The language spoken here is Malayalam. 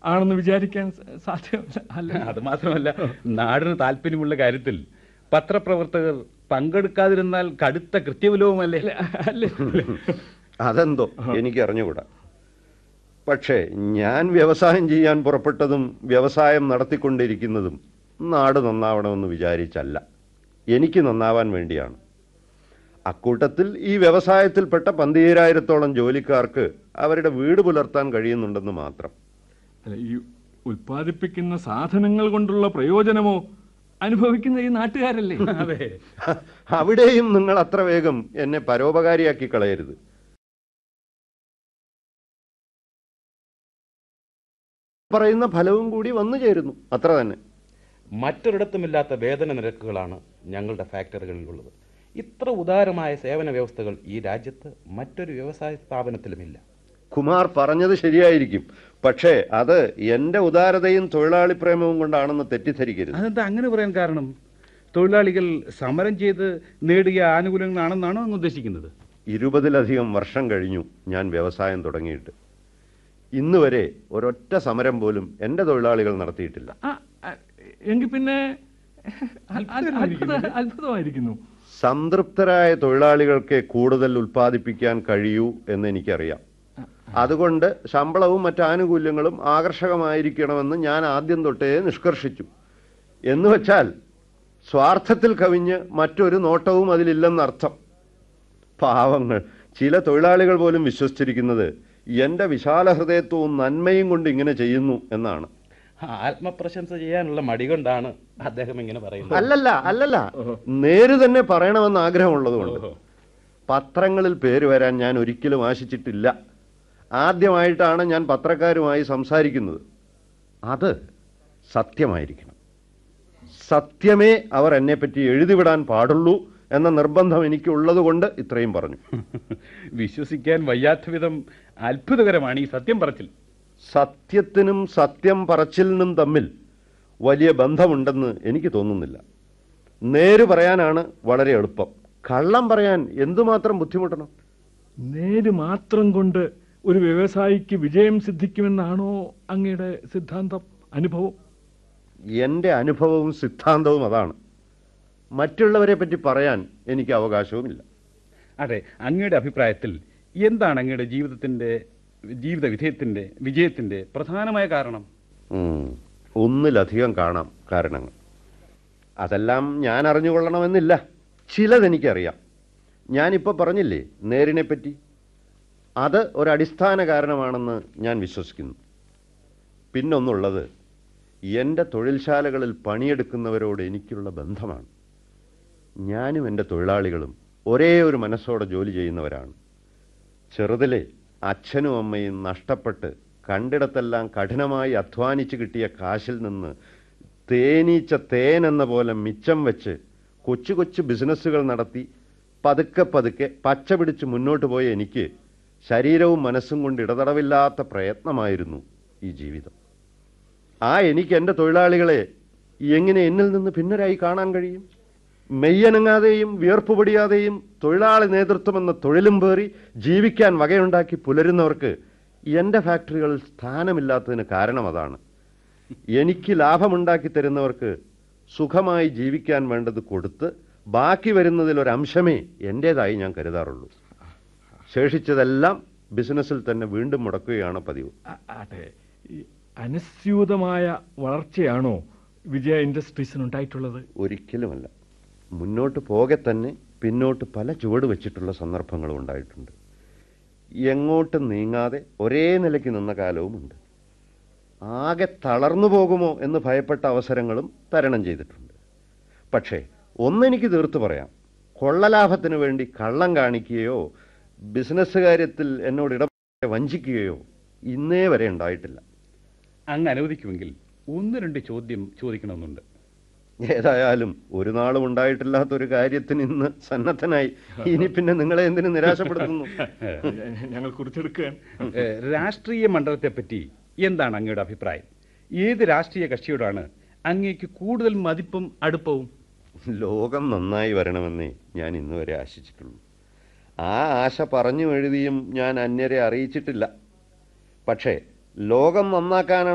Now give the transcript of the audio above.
ആണെന്ന് വിചാരിക്കാൻ സ- സാധ്യമല്ല അല്ല അത് മാത്രമല്ല നാടിന് താല്പര്യമുള്ള കാര്യത്തിൽ പത്രപ്രവർത്തകർ പങ്കെടുക്കാതിരുന്നാൽ കടുത്ത കൃത്യവിലോപമല്ലേ അല്ലേ അതെന്തോ എനിക്ക് അറിഞ്ഞുകൂടാ പക്ഷേ ഞാൻ വ്യവസായം ചെയ്യാൻ പുറപ്പെട്ടതും വ്യവസായം നടത്തിക്കൊണ്ടിരിക്കുന്നതും നാട് നന്നാവണമെന്ന് വിചാരിച്ചല്ല എനിക്ക് നന്നാവാൻ വേണ്ടിയാണ് അക്കൂട്ടത്തിൽ ഈ വ്യവസായത്തിൽപ്പെട്ട പന്തീരായിരത്തോളം ജോലിക്കാർക്ക് അവരുടെ വീട് പുലർത്താൻ കഴിയുന്നുണ്ടെന്ന് മാത്രം അല്ല, ഈ ഉൽപ്പാദിപ്പിക്കുന്ന സാധനങ്ങൾ കൊണ്ടുള്ള പ്രയോജനമോ അനുഭവിക്കുന്ന ഈ നാട്ടുകാരല്ലേ അതെ അവിടെയും നിങ്ങൾ അത്ര വേഗം എന്നെ പരോപകാരിയാക്കി കളയരുത് പറയുന്ന ഫലവും കൂടി വന്നു ചേരുന്നു അത്ര തന്നെ മറ്റൊരിടത്തുമില്ലാത്ത വേതന നിരക്കുകളാണ് ഞങ്ങളുടെ ഫാക്ടറികളിലുള്ളത് ഇത്ര ഉദാരമായ സേവന വ്യവസ്ഥകൾ ഈ രാജ്യത്ത് മറ്റൊരു വ്യവസായ സ്ഥാപനത്തിലുമില്ല കുമാർ പറഞ്ഞത് ശരിയായിരിക്കും പക്ഷേ അത് എന്റെ ഉദാരതയും തൊഴിലാളി പ്രേമവും കൊണ്ടാണെന്ന് തെറ്റിദ്ധരിക്കരുത് അതെന്താ അങ്ങനെ പറയാൻ കാരണം തൊഴിലാളികൾ സമരം ചെയ്ത് നേടിയ ആനുകൂല്യങ്ങളാണെന്നാണോ അങ്ങ് ഉദ്ദേശിക്കുന്നത് ഇരുപതിലധികം വർഷം കഴിഞ്ഞു ഞാൻ വ്യവസായം തുടങ്ങിയിട്ട് ഇന്ന് വരെ ഒരൊറ്റ സമരം പോലും എന്റെ തൊഴിലാളികൾ നടത്തിയിട്ടില്ല ആ, ആ, എങ്കിൽ പിന്നെ അ- അ- അത്ഭുത- അത്ഭുതമായിരിക്കുന്നു സംതൃപ്തരായ തൊഴിലാളികൾക്ക് കൂടുതൽ ഉൽപ്പാദിപ്പിക്കാൻ കഴിയൂ എന്ന് എനിക്കറിയാം അതുകൊണ്ട് ശമ്പളവും മറ്റ് ആനുകൂല്യങ്ങളും ആകർഷകമായിരിക്കണമെന്ന് ഞാൻ ആദ്യം തൊട്ടേ നിഷ്കർഷിച്ചു എന്ന് വെച്ചാൽ സ്വാർത്ഥത്തിൽ കവിഞ്ഞ് മറ്റൊരു നോട്ടവും അതിലില്ലെന്നർത്ഥം പാവങ്ങൾ ചില തൊഴിലാളികൾ പോലും വിശ്വസിച്ചിരിക്കുന്നത് എന്റെ വിശാല ഹൃദയത്വവും നന്മയും കൊണ്ട് ഇങ്ങനെ ചെയ്യുന്നു എന്നാണ് ആത്മപ്രശംസ ചെയ്യാനുള്ള മടി കൊണ്ടാണ് അദ്ദേഹം ഇങ്ങനെ പറയുന്നത് അല്ലല്ല അല്ലല്ല നേര് തന്നെ പറയണമെന്ന് ആഗ്രഹമുള്ളതുകൊണ്ട് പത്രങ്ങളിൽ പേര് വരാൻ ഞാൻ ഒരിക്കലും ആശിച്ചിട്ടില്ല ആദ്യമായിട്ടാണ് ഞാൻ പത്രക്കാരുമായി സംസാരിക്കുന്നത് അത് സത്യമായിരിക്കണം സത്യമേ അവർ എന്നെപ്പറ്റി എഴുതിവിടാൻ പാടുള്ളൂ എന്ന നിർബന്ധം എനിക്കുള്ളത് കൊണ്ട് ഇത്രയും പറഞ്ഞു വിശ്വസിക്കാൻ വയ്യാത്ത വിധം അത്ഭുതകരമാണ് ഈ സത്യം പറച്ചിൽ സത്യത്തിനും സത്യം പറച്ചിലിനും തമ്മിൽ വലിയ ബന്ധമുണ്ടെന്ന് എനിക്ക് തോന്നുന്നില്ല നേര് പറയാനാണ് വളരെ എളുപ്പം കള്ളം പറയാൻ എന്തുമാത്രം ബുദ്ധിമുട്ടണം നേര് മാത്രം കൊണ്ട് ഒരു വ്യവസായിക്ക് വിജയം സിദ്ധിക്കുമെന്നാണോ അങ്ങയുടെ സിദ്ധാന്തം അനുഭവം എൻ്റെ അനുഭവവും സിദ്ധാന്തവും അതാണ് മറ്റുള്ളവരെ പറ്റി പറയാൻ എനിക്ക് അവകാശവുമില്ല അതെ അങ്ങയുടെ അഭിപ്രായത്തിൽ എന്താണ് അങ്ങയുടെ ജീവിതത്തിന്റെ ജീവിത വിജയത്തിന്റെ വിജയത്തിന്റെ പ്രധാനമായ കാരണം ഉം, ഒന്നിലധികം കാണാം കാരണങ്ങൾ അതെല്ലാം ഞാൻ അറിഞ്ഞുകൊള്ളണമെന്നില്ല ചിലതെനിക്കറിയാം ഞാനിപ്പോൾ പറഞ്ഞില്ലേ നേരിനെ പറ്റി അത് ഒരടിസ്ഥാന കാരണമാണെന്ന് ഞാൻ വിശ്വസിക്കുന്നു പിന്നൊന്നുള്ളത് എൻ്റെ തൊഴിൽശാലകളിൽ പണിയെടുക്കുന്നവരോട് എനിക്കുള്ള ബന്ധമാണ് ഞാനും എൻ്റെ തൊഴിലാളികളും ഒരേ ഒരു മനസ്സോടെ ജോലി ചെയ്യുന്നവരാണ് ചെറുതിലെ അച്ഛനും അമ്മയും നഷ്ടപ്പെട്ട് കണ്ടിടത്തെല്ലാം കഠിനമായി അധ്വാനിച്ച് കിട്ടിയ കാശിൽ നിന്ന് തേനീച്ച തേൻ എന്ന പോലെ മിച്ചം വെച്ച് കൊച്ചു കൊച്ചു ബിസിനസ്സുകൾ നടത്തി പതുക്കെ പതുക്കെ പച്ച പിടിച്ച് മുന്നോട്ട് പോയ എനിക്ക് ശരീരവും മനസ്സും കൊണ്ട് ഇടതടവില്ലാത്ത പ്രയത്നമായിരുന്നു ഈ ജീവിതം ആ എനിക്ക് എൻ്റെ തൊഴിലാളികളെ എങ്ങനെ എന്നിൽ നിന്ന് ഭിന്നരായി കാണാൻ കഴിയും മെയ്യനങ്ങാതെയും വിയർപ്പ് പൊടിയാതെയും തൊഴിലാളി നേതൃത്വമെന്ന തൊഴിലും പേറി ജീവിക്കാൻ വകയുണ്ടാക്കി പുലരുന്നവർക്ക് എൻ്റെ ഫാക്ടറികളിൽ സ്ഥാനമില്ലാത്തതിന് കാരണം അതാണ് എനിക്ക് ലാഭമുണ്ടാക്കി തരുന്നവർക്ക് സുഖമായി ജീവിക്കാൻ വേണ്ടത് കൊടുത്ത് ബാക്കി വരുന്നതിൽ ഒരംശമേ എൻ്റേതായി ഞാൻ കരുതാറുള്ളൂ ശേഷിച്ചതെല്ലാം ബിസിനസ്സിൽ തന്നെ വീണ്ടും മുടക്കുകയാണ് പതിവ് ആ- ആട്ടെ ഈ അനുസ്യൂതമായ വളർച്ചയാണോ വിജയ ഇൻഡസ്ട്രീസിന് ഉണ്ടായിട്ടുള്ളത് ഒരിക്കലുമല്ല മുന്നോട്ട് പോകെ തന്നെ പിന്നോട്ട് പല ചുവട് വെച്ചിട്ടുള്ള സന്ദർഭങ്ങളും ഉണ്ടായിട്ടുണ്ട് എങ്ങോട്ടും നീങ്ങാതെ ഒരേ നിലയ്ക്ക് നിന്ന കാലവുമുണ്ട് ആകെ തളർന്നു പോകുമോ എന്ന് ഭയപ്പെട്ട അവസരങ്ങളും തരണം ചെയ്തിട്ടുണ്ട് പക്ഷേ ഒന്നെനിക്ക് തീർത്തു പറയാം കൊള്ളലാഭത്തിന് വേണ്ടി കള്ളം കാണിക്കുകയോ ബിസിനസ് കാര്യത്തിൽ എന്നോട് ഇടപെട്ട് വഞ്ചിക്കുകയോ ഇന്നേ വരെ ഉണ്ടായിട്ടില്ല അങ്ങ് അനുവദിക്കുമെങ്കിൽ ഒന്ന് രണ്ട് ചോദ്യം ചോദിക്കണമെന്നുണ്ട് ഏതായാലും ഒരു നാളും ഉണ്ടായിട്ടില്ലാത്ത ഒരു കാര്യത്തിന് ഇന്ന് സന്നദ്ധനായി ഇനി പിന്നെ നിങ്ങളെ എന്തിനു നിരാശപ്പെടുത്തുന്നു ഞങ്ങൾ കുറിച്ചെടുക്കാൻ ഏഹ്, രാഷ്ട്രീയ മണ്ഡലത്തെപ്പറ്റി എന്താണ് അങ്ങയുടെ അഭിപ്രായം ഏത് രാഷ്ട്രീയ കക്ഷിയോടാണ് അങ്ങേക്ക് കൂടുതൽ മതിപ്പും അടുപ്പവും ലോകം നന്നായി വരണമെന്നേ ഞാൻ ഇന്ന് വരെ ആശിച്ചിട്ടുള്ളൂ ആ ആശ പറഞ്ഞു എഴുതിയും ഞാൻ അന്യരെ അറിയിച്ചിട്ടില്ല പക്ഷേ ലോകം നന്നാക്കാനാണ്